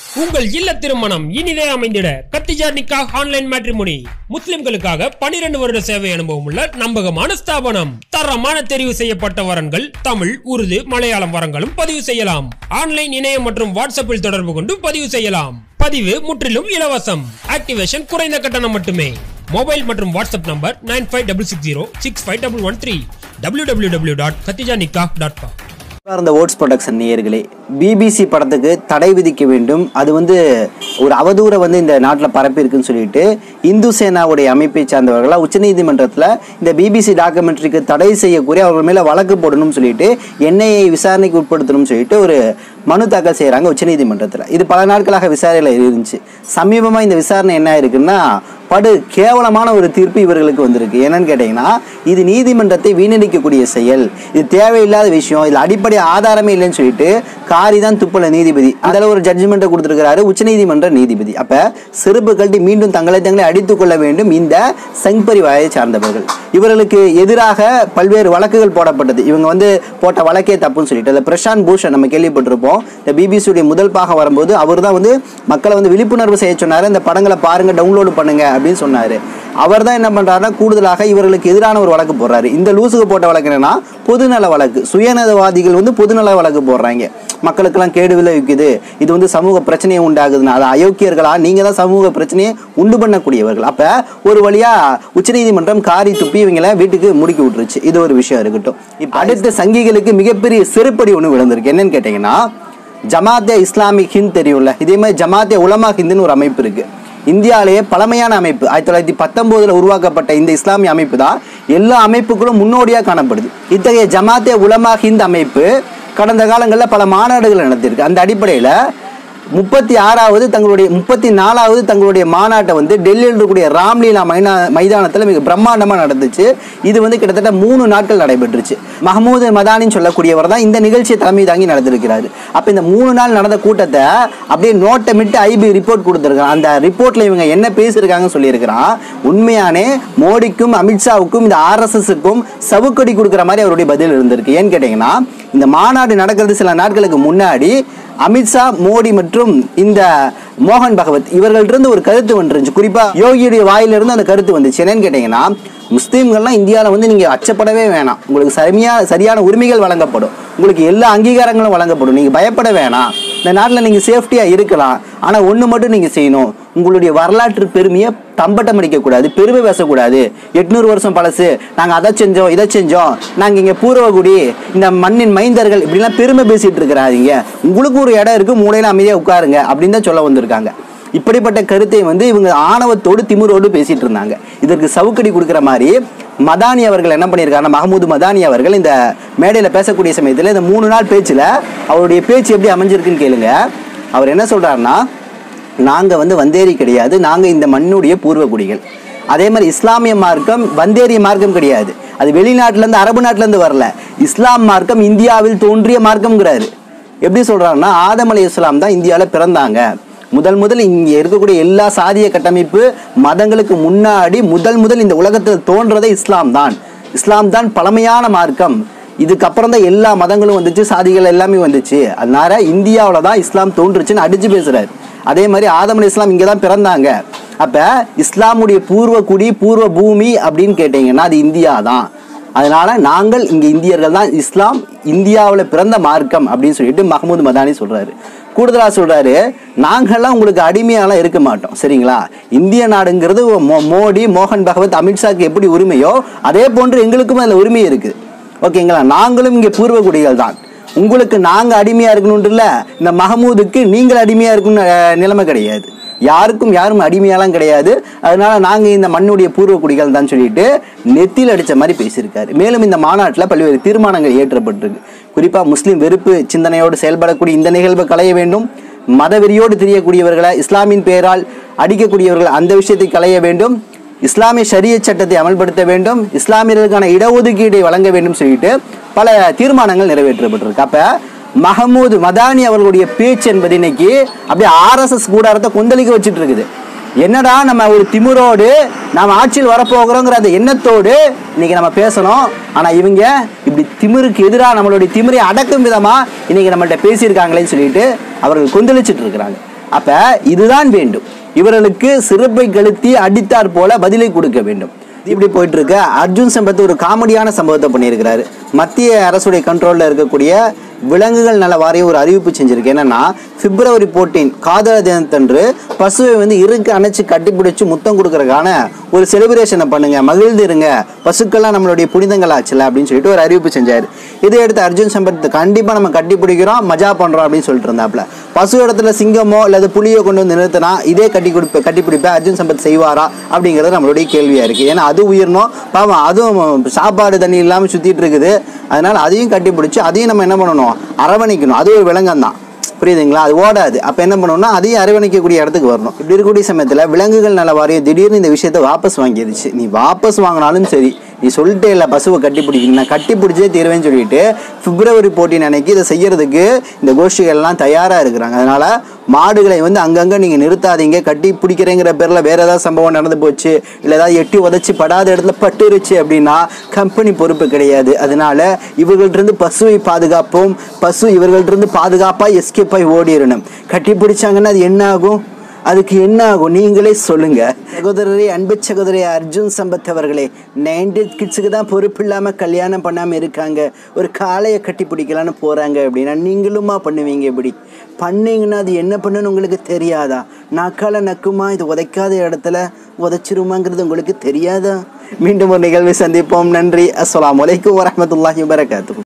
உங்கள் இல்ல திருமணம் இனிதே அமைந்திட கத்திஜார் நிக்கா ஆன்லைன் மேட்ரிமோனி முஸ்லிம்களுக்காக 12 வருட சேவை அனுபவம் உள்ள நம்பகமான ஸ்தாபனம் தரமான தெரிவு செய்யப்பட்ட வரன்கள் தமிழ் உருது மலையாளம் வரங்களும் பதிவு செய்யலாம் ஆன்லைன் இணையம் மற்றும் வாட்ஸ்அப்பில் தொடர்பு கொண்டு பதிவு செய்யலாம் பதிவு முற்றிலும் இலவசம் ஆக்டிவேஷன் குறைந்த கட்டணம் மட்டுமே மொபைல் மற்றும் WhatsApp number nine five double six zero six five double one three W W W dot Khadija Nikka dot com சார்ந்த ஓட்ஸ் ப்ரொடக்ஷன் நேயர்களே பிபிசி படத்துக்கு தடை விதிக்க வேண்டும் அது வந்து ஒரு அவதூறை வந்து இந்த நாட்டில் பரப்பியிருக்குன்னு சொல்லிட்டு இந்து சேனாவுடைய அமைப்பை சார்ந்தவர்களாக உச்சநீதிமன்றத்தில் இந்த பிபிசி டாக்குமெண்ட்ரிக்கு தடை செய்யக்கூடிய அவர்கள் மேலே வழக்கு போடணும்னு சொல்லிட்டு என்ஐஏ விசாரணைக்கு உட்படுத்தணும்னு சொல்லிட்டு ஒரு மனு தாக்கல் செய்கிறாங்க உச்சநீதிமன்றத்தில் இது பல நாட்களாக விசாரணையில் இருந்துச்சு சமீபமாக இந்த விசாரணை என்ன இருக்குன்னா படு கேவலமான ஒரு தீர்ப்பு இவர்களுக்கு வந்திருக்கு என்னன்னு கேட்டிங்கன்னா இது நீதிமன்றத்தை வீணடிக்கக்கூடிய செயல் இது தேவையில்லாத விஷயம் இதில் அடிப்படை ஆதாரமே இல்லைன்னு சொல்லிட்டு காரி தான் துப்பல நீதிபதி அதில் ஒரு ஜட்ஜ்மெண்ட்டை கொடுத்துருக்கிறாரு உச்சநீதிமன்ற நீதிபதி அப்போ செருப்பு கழட்டி மீண்டும் தங்களை தங்களை அடித்துக் கொள்ள வேண்டும் இந்த சங்பரிவாயை சார்ந்தவர்கள் இவர்களுக்கு எதிராக பல்வேறு வழக்குகள் போடப்பட்டது இவங்க வந்து போட்ட வழக்கே தப்புன்னு சொல்லிட்டு அதில் பிரசாந்த் பூஷன் நம்ம கேள்விப்பட்டிருப்போம் இந்த பிபிசியுடைய முதல் பாகம் வரும்போது அவர் தான் வந்து மக்களை வந்து விழிப்புணர்வு செய்ய சொன்னார் இந்த படங்களை பாருங்க டவுன்லோடு பண்ணுங்க அப்படின்னு சொன்னார் அவர் தான் என்ன பண்ணுறாருன்னா கூடுதலாக இவர்களுக்கு எதிரான ஒரு வழக்கு போடுறாரு இந்த லூசுக்கு போட்ட வழக்கு என்னன்னா பொதுநல வழக்கு சுயநலவாதிகள் வந்து பொதுநல வழக்கு போடுறாங்க மக்களுக்கெல்லாம் கேடு விளைவிக்குது இது வந்து சமூக பிரச்சனையை உண்டாகுதுன்னா அது அயோக்கியர்களா நீங்க தான் சமூக பிரச்சனையை உண்டு பண்ணக்கூடியவர்கள் அப்ப ஒரு வழியா உச்சநீதிமன்றம் காரி துப்பி இவங்களை வீட்டுக்கு முடுக்கி விட்டுருச்சு இது ஒரு விஷயம் இருக்கட்டும் இப்ப அடுத்த சங்கிகளுக்கு மிகப்பெரிய செருப்படி ஒன்று விழுந்திருக்கு என்னன்னு கேட்டீங்கன்னா ஜமாத்தே இஸ்லாமிக் ஹிந்த் தெரியும்ல இதே மாதிரி ஜமாத்தே உலமா ஹிந்துன்னு ஒரு அமைப்பு இருக்கு இந்தியாவிலேயே பழமையான அமைப்பு ஆயிரத்தி தொள்ளாயிரத்தி பத்தொன்பதுல உருவாக்கப்பட்ட இந்த இஸ்லாமிய அமைப்பு தான் எல்லா அமைப்புகளும் முன்னோடியாக காணப்படுது இத்தகைய ஜமாத்தே உலமா ஹிந்த் அமைப்பு கடந்த காலங்களில் பல மாநாடுகள் நடத்தியிருக்கு அந்த அடிப்படையில் முப்பத்தி ஆறாவது தங்களுடைய முப்பத்தி நாலாவது தங்களுடைய மாநாட்டை வந்து டெல்லியில் இருக்கக்கூடிய ராம்லீலா மைனா மைதானத்தில் மிக பிரம்மாண்டமாக நடந்துச்சு இது வந்து கிட்டத்தட்ட மூணு நாட்கள் நடைபெற்றுச்சு மஹமூது மதானின்னு சொல்லக்கூடியவர் தான் இந்த நிகழ்ச்சியை தலைமை தாங்கி நடந்திருக்கிறாரு அப்போ இந்த மூணு நாள் நடந்த கூட்டத்தை அப்படியே நோட்டமிட்டு ஐபி ரிப்போர்ட் கொடுத்துருக்காங்க அந்த ரிப்போர்ட்டில் இவங்க என்ன பேசியிருக்காங்கன்னு சொல்லியிருக்கிறான் உண்மையானே மோடிக்கும் அமித்ஷாவுக்கும் இந்த ஆர்எஸ்எஸ்க்கும் சவுக்கடி கொடுக்குற மாதிரி அவருடைய பதில் இருந்திருக்கு ஏன்னு கேட்டிங்கன்னா இந்த மாநாடு நடக்கிறது சில நாட்களுக்கு முன்னாடி அமித்ஷா மோடி மற்றும் இந்த மோகன் பகவத் இவர்கள்ட்ட ஒரு கருத்து வந்துருந்துச்சு குறிப்பா யோகியுடைய வாயிலிருந்து அந்த கருத்து வந்துச்சு என்னன்னு கேட்டீங்கன்னா முஸ்லீம்கள்லாம் இந்தியாவில் வந்து நீங்கள் அச்சப்படவே வேணாம் உங்களுக்கு சரியா சரியான உரிமைகள் வழங்கப்படும் உங்களுக்கு எல்லா அங்கீகாரங்களும் வழங்கப்படும் நீங்கள் பயப்பட வேணாம் இந்த நாட்டில் நீங்கள் சேஃப்டியாக இருக்கலாம் ஆனால் ஒன்று மட்டும் நீங்கள் செய்யணும் உங்களுடைய வரலாற்று பெருமையை தம்பட்டம் அடிக்கக்கூடாது பெருமை பேசக்கூடாது எட்நூறு வருஷம் பழசு நாங்கள் அதை செஞ்சோம் இதை செஞ்சோம் நாங்கள் இங்கே பூர்வகுடி இந்த மண்ணின் மைந்தர்கள் இப்படிலாம் பெருமை பேசிட்டு இருக்கிறாதீங்க உங்களுக்கு ஒரு இடம் இருக்குது மூலையில் அமைதியாக உட்காருங்க அப்படின்னு தான் சொல்ல வந்திருக்காங்க இப்படிப்பட்ட கருத்தை வந்து இவங்க ஆணவத்தோடு திமிரோடு பேசிட்டு இருந்தாங்க இதற்கு சவுக்கடி கொடுக்குற மாதிரி மதானி அவர்கள் என்ன பண்ணியிருக்காருன்னா மஹமூது மதானி அவர்கள் இந்த மேடையில் பேசக்கூடிய சமயத்தில் இந்த மூணு நாள் பேச்சில் அவருடைய பேச்சு எப்படி அமைஞ்சிருக்குன்னு கேளுங்க அவர் என்ன சொல்கிறாருன்னா நாங்கள் வந்து வந்தேரி கிடையாது நாங்கள் இந்த மண்ணுடைய பூர்வகுடிகள் அதே மாதிரி இஸ்லாமிய மார்க்கம் வந்தேரிய மார்க்கம் கிடையாது அது வெளிநாட்டிலேருந்து அரபு நாட்டிலேருந்து வரல இஸ்லாம் மார்க்கம் இந்தியாவில் தோன்றிய மார்க்கம்ங்கிறாரு எப்படி சொல்கிறாருன்னா ஆதம் அலி இஸ்லாம் தான் இந்தியாவில் பிறந்தாங்க முதல் முதல் இங்கே இருக்கக்கூடிய எல்லா சாதிய கட்டமைப்பு மதங்களுக்கு முன்னாடி முதல் முதல் இந்த உலகத்தில் தோன்றதே இஸ்லாம் தான் இஸ்லாம் தான் பழமையான மார்க்கம் இதுக்கப்புறம் தான் எல்லா மதங்களும் வந்துச்சு சாதிகள் எல்லாமே வந்துச்சு அதனால இந்தியாவில் தான் இஸ்லாம் தோன்றுச்சுன்னு அடிச்சு பேசுறாரு அதே மாதிரி ஆதம் அலி இஸ்லாம் இங்கே தான் பிறந்தாங்க அப்போ இஸ்லாமுடைய பூர்வ குடி பூர்வ பூமி அப்படின்னு கேட்டிங்கன்னா அது இந்தியா தான் அதனால நாங்கள் இங்கே இந்தியர்கள் தான் இஸ்லாம் இந்தியாவில் பிறந்த மார்க்கம் அப்படின்னு சொல்லிட்டு மஹமூது மதானி சொல்றாரு கூடுதலாக சொல்றாரு நாங்கள்லாம் உங்களுக்கு அடிமையாலாம் இருக்க மாட்டோம் சரிங்களா இந்திய நாடுங்கிறது மோ- மோடி மோகன் பகவத் அமித்ஷாக்கு எப்படி உரிமையோ அதே போன்று எங்களுக்கும் அதில் உரிமை இருக்குது ஓகேங்களா நாங்களும் இங்கே பூர்வகுடிகள் தான் உங்களுக்கு நாங்கள் அடிமையாக இருக்கணும்னு இல்லை இந்த மஹமூதுக்கு நீங்கள் அடிமையாக இருக்கணும்னு அஹ், நிலைமை கிடையாது யாருக்கும் யாரும் அடிமையாலாம் கிடையாது அதனால நாங்கள் இந்த மண்ணுடைய பூர்வ குடிகள் தான் சொல்லிட்டு நெத்தியில் அடித்த மாதிரி பேசியிருக்காரு மேலும் இந்த மாநாட்டில் பல்வேறு தீர்மானங்கள் இயற்றப்பட்டிருக்கு குறிப்பாக முஸ்லீம் வெறுப்பு சிந்தனையோடு செயல்படக்கூடிய இந்த நிகழ்வை களைய வேண்டும் மதவெறியோடு தெரியக்கூடியவர்களை இஸ்லாமின் பெயரால் அடிக்கக்கூடியவர்கள் அந்த விஷயத்தை களைய வேண்டும் இஸ்லாமிய ஷரியத் சட்டத்தை அமல்படுத்த வேண்டும் இஸ்லாமியர்களுக்கான இடஒதுக்கீடை வழங்க வேண்டும் சொல்லிட்டு பல தீர்மானங்கள் நிறைவேற்றப்பட்டிருக்கு அப்ப மஹமூது மதானி அவர்களுடைய பேச்சு என்பது இன்னைக்கு அப்படியே ஆர்எஸ்எஸ் கூடாரத்தை கொந்தளிக்க வச்சுட்டு இருக்குது என்னடா நம்ம ஒரு திமிரோடு நாம் ஆட்சியில் வரப்போகிறோங்கிற அந்த எண்ணத்தோடு இன்னைக்கு நம்ம பேசணும் ஆனா இவங்க இப்படி திமிருக்கு எதிராக நம்மளுடைய திமிரை அடக்கும் விதமா இன்னைக்கு நம்மள்ட்ட பேசியிருக்காங்களேன்னு சொல்லிட்டு அவர்கள் கொந்தளிச்சிட்டு இருக்கிறாங்க அப்ப இதுதான் வேண்டும் இவர்களுக்கு சிறப்பை கழுத்தி அடித்தாற் போல பதிலை கொடுக்க வேண்டும் இப்படி போயிட்டு இருக்கு அர்ஜுன் சம்பத் ஒரு காமெடியான சம்பவத்தை பண்ணியிருக்கிறாரு மத்திய அரசுடைய கண்ட்ரோலில் இருக்கக்கூடிய விலங்குகள் நல வாரியம் ஒரு அறிவிப்பு செஞ்சிருக்கு என்னன்னா பிப்ரவரி 14 காதலர் தினத்தன்று பசுவை வந்து இறுக்க அணைச்சு கட்டிப்பிடிச்சு முத்தம் கொடுக்கறதுக்கான ஒரு செலிப்ரேஷனை பண்ணுங்க மகிழ்ந்து இருங்க பசுக்கள்லாம் நம்மளுடைய புனிதங்கள் ஆச்சுல அப்படின்னு சொல்லிட்டு ஒரு அறிவிப்பு செஞ்சாரு இதை எடுத்து அர்ஜுன் சம்பத் கண்டிப்பா நம்ம கட்டி பிடிக்கிறோம் மஜா பண்றோம் அப்படின்னு சொல்லிட்டு இருந்தாப்ல பசு இடத்துல சிங்கமோ அல்லது புலியோ கொண்டு வந்து நிறுத்தினா இதே கட்டி கொடுப்ப கட்டி பிடிப்ப அர்ஜுன் சம்பத் செய்வாரா அப்படிங்கிறது நம்மளுடைய கேள்வியா இருக்கு ஏன்னா அது உயிரினம் பாவம் அதுவும் சாப்பாடு தண்ணி இல்லாம சுத்திட்டு இருக்குது அதனால அதையும் கட்டி பிடிச்சி அதையும் நம்ம என்ன பண்ணணும் அரவணைக்கணும் அது ஒரு விலங்கம் தான் புரியுதுங்களா அது ஓடாது அப்போ என்ன பண்ணணும்னா அதையும் அரவணைக்கக்கூடிய இடத்துக்கு வரணும் இப்படி இருக்கக்கூடிய சமயத்தில் விலங்குகள் நல வாரியம் திடீர்னு இந்த விஷயத்தை வாபஸ் வாங்கிடுச்சு நீ வாபஸ் வாங்கினாலும் சரி நீ சொல்லிட்டே இல்லை பசுவை கட்டி பிடிக்கணும் நான் கட்டி பிடிச்சே தீருவேன்னு சொல்லிட்டு பிப்ரவரி போட்டின் அன்னைக்கு இதை செய்யறதுக்கு இந்த கோஷ்டிகள்லாம் தயாராக இருக்கிறாங்க அதனால மாடுகளை வந்து அங்கங்கே நீங்கள் நிறுத்தாதீங்க கட்டி பிடிக்கிறேங்கிற பேரில் வேற ஏதாவது சம்பவம் நடந்து போச்சு இல்லை ஏதாவது எட்டி உதச்சி படாத இடத்துல பட்டுருச்சு அப்படின்னா கம்பெனி பொறுப்பு கிடையாது அதனால இவர்கள்ட்டிருந்து பசுவை பாதுகாப்போம் பசு இவர்கள்ட்டிருந்து பாதுகாப்பாக எஸ்கேப் ஆகி ஓடிடணும் கட்டி பிடிச்சாங்கன்னா அது என்ன ஆகும் அதுக்கு என்ன ஆகும் நீங்களே சொல்லுங்க சகோதரரே அன்பு சகோதரி அர்ஜுன் சம்பத் அவர்களே நைன்டி கிட்ஸுக்கு தான் பொறுப்பு இல்லாமல் கல்யாணம் பண்ணாமல் இருக்காங்க ஒரு காளையை கட்டி பிடிக்கலான்னு போகிறாங்க அப்படின்னா நீங்களுமா பண்ணுவீங்க இப்படி பண்ணீங்கன்னா அது என்ன பண்ணுன்னு உங்களுக்கு தெரியாதா நாக்கால நக்குமா இது உதைக்காத இடத்துல உதைச்சிருமாங்கிறது உங்களுக்கு தெரியாதா மீண்டும் ஒரு நிகழ்வை சந்திப்போம் நன்றி அஸ்ஸலாமு அலைக்கும் வரஹ்மத்துல்லாஹி வபரகாத்துஹு